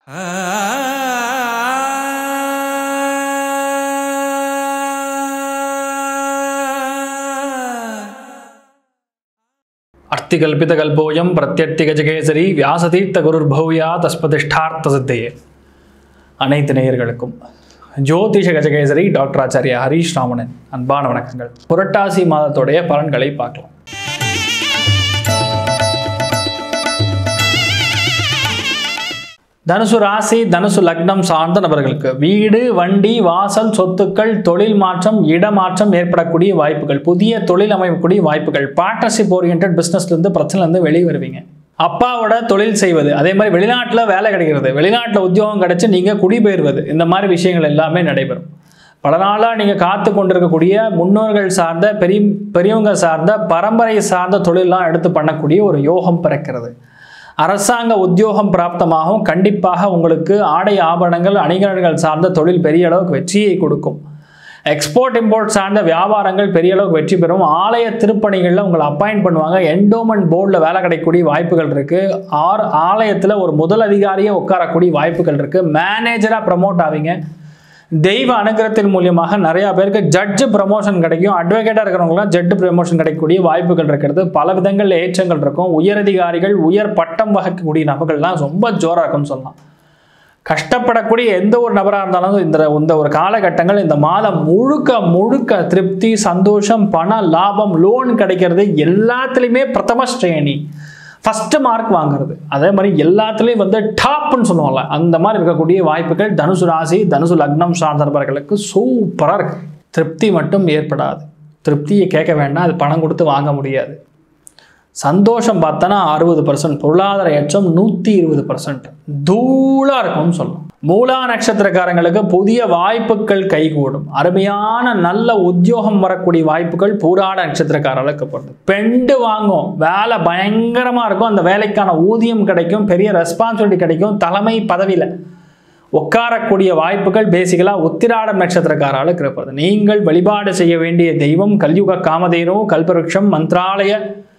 அர்த்திகல்பிதகல்போயம் பிரத்யர்த்திகஜகேசரி வியாசதீர்த்த குருர்பௌயா தஸ்பதிஷ்டார்த்த சித்தையே அனைத்து நேயர்களுக்கும் ஜோதிஷ கஜகேசரி டாக்டர் ஆச்சாரியா ஹரீஷ் ராமணன் அன்பான வணக்கங்கள் புரட்டாசி மாதத்துடைய பலன்களை பார்க்கலாம் தனுசு ராசி தனுசு லக்னம் சார்ந்த நபர்களுக்கு வீடு வண்டி வாசல் சொத்துக்கள் தொழில் மாற்றம் இடமாற்றம் ஏற்படக்கூடிய வாய்ப்புகள் புதிய தொழில் அமைக்கக்கூடிய வாய்ப்புகள் பார்ட்னர்ஷிப் ஓரியன்ட் பிஸ்னஸ்லேருந்து பிரச்சனைலேருந்து வெளியே வருவீங்க அப்பாவோட தொழில் செய்வது அதே மாதிரி வெளிநாட்டில் வேலை கிடைக்கிறது வெளிநாட்டில் உத்தியோகம் கிடைச்சி நீங்கள் குடிபெயர்வது இந்த மாதிரி விஷயங்கள் எல்லாமே நடைபெறும் பல நாளாக நீங்கள் காத்து கொண்டிருக்கக்கூடிய முன்னோர்கள் சார்ந்த பெரிய பெரியவங்க சார்ந்த பரம்பரை சார்ந்த தொழிலெலாம் எடுத்து பண்ணக்கூடிய ஒரு யோகம் பிறக்கிறது அரசாங்க உத்தியோகம் பிராப்தமாகவும் கண்டிப்பாக உங்களுக்கு ஆடை ஆபரணங்கள் அணிகலன்கள் சார்ந்த தொழில் பெரிய அளவுக்கு வெற்றியை கொடுக்கும் எக்ஸ்போர்ட் இம்போர்ட் சார்ந்த வியாபாரங்கள் பெரிய அளவுக்கு வெற்றி பெறும் ஆலய திருப்பணிகளில் உங்களை அப்பாயிண்ட் பண்ணுவாங்க என்டோமெண்ட் போர்டில் வேலை கிடைக்கக்கூடிய வாய்ப்புகள் இருக்குது ஆர் ஆலயத்தில் ஒரு முதல் அதிகாரியை உட்காரக்கூடிய வாய்ப்புகள் இருக்குது மேனேஜராக ப்ரமோட் ஆவீங்க தெய்வ அனுகிரகத்தின் மூலியமாக நிறையா பேருக்கு ஜட்ஜு ப்ரமோஷன் கிடைக்கும் அட்வொகேட்டாக இருக்கிறவங்களாம் ஜட்ஜு ப்ரமோஷன் கிடைக்கக்கூடிய வாய்ப்புகள் இருக்கிறது பல விதங்களில் ஏற்றங்கள் இருக்கும் உயரதிகாரிகள் உயர் பட்டம் வகிக்கக்கூடிய நபர்கள்லாம் ரொம்ப ஜோராக இருக்கும்னு சொல்லலாம் கஷ்டப்படக்கூடிய எந்த ஒரு நபராக இருந்தாலும் இந்த இந்த ஒரு காலகட்டங்கள் இந்த மாதம் முழுக்க முழுக்க திருப்தி சந்தோஷம் பண லாபம் லோன் கிடைக்கிறது எல்லாத்துலேயுமே பிரதம ஸ்ரேணி ஃபஸ்ட்டு மார்க் வாங்குறது அதே மாதிரி எல்லாத்துலேயும் வந்து டாப்னு சொல்லுவாங்கல்ல அந்த மாதிரி இருக்கக்கூடிய வாய்ப்புகள் தனுசு ராசி தனுசு லக்னம் சார்ந்த நபர்களுக்கு சூப்பராக இருக்கு திருப்தி மட்டும் ஏற்படாது திருப்தியை கேட்க வேண்டாம் அது பணம் கொடுத்து வாங்க முடியாது சந்தோஷம் பார்த்தோன்னா அறுபது பர்சன்ட் பொருளாதார ஏற்றம் நூற்றி இருபது பர்சன்ட் தூளாக இருக்கும்னு சொல்லலாம் மூலா நட்சத்திரக்காரங்களுக்கு புதிய வாய்ப்புகள் கைகூடும் அருமையான நல்ல உத்தியோகம் வரக்கூடிய வாய்ப்புகள் பூராட நட்சத்திரக்காரர்களுக்கு போடுது பெண்டு வாங்கும் வேலை பயங்கரமாக இருக்கும் அந்த வேலைக்கான ஊதியம் கிடைக்கும் பெரிய ரெஸ்பான்சிபிலிட்டி கிடைக்கும் தலைமை பதவியில் உட்காரக்கூடிய வாய்ப்புகள் பேசிக்கலாக உத்திராடம் நட்சத்திரக்காராளுக்கு இருப்பது நீங்கள் வழிபாடு செய்ய வேண்டிய தெய்வம் கல்யுக காமதேனு கல்பருஷம் மந்த்ராலய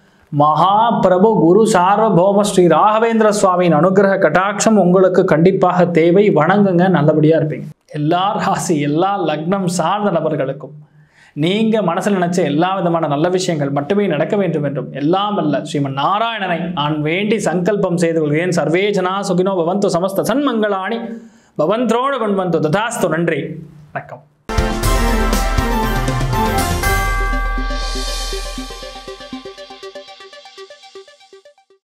மகாபிரபு குரு சார்வபௌம ஸ்ரீ ராகவேந்திர சுவாமியின் அனுகிரக கட்டாட்சம் உங்களுக்கு கண்டிப்பாக தேவை வணங்குங்க நல்லபடியாக இருப்பீங்க எல்லா ராசி எல்லா லக்னம் சார்ந்த நபர்களுக்கும் நீங்கள் மனசில் நினைச்ச எல்லா விதமான நல்ல விஷயங்கள் மட்டுமே நடக்க வேண்டும் என்றும் எல்லாம் அல்ல ஸ்ரீமன் நாராயணனை நான் வேண்டி சங்கல்பம் செய்து கொள்கிறேன் சர்வேஜனா சுகினோ பவந்து சமஸ்த சன்மங்களாணி பவந்தோடு கொண்டு வந்து ததாஸ்து நன்றி வணக்கம்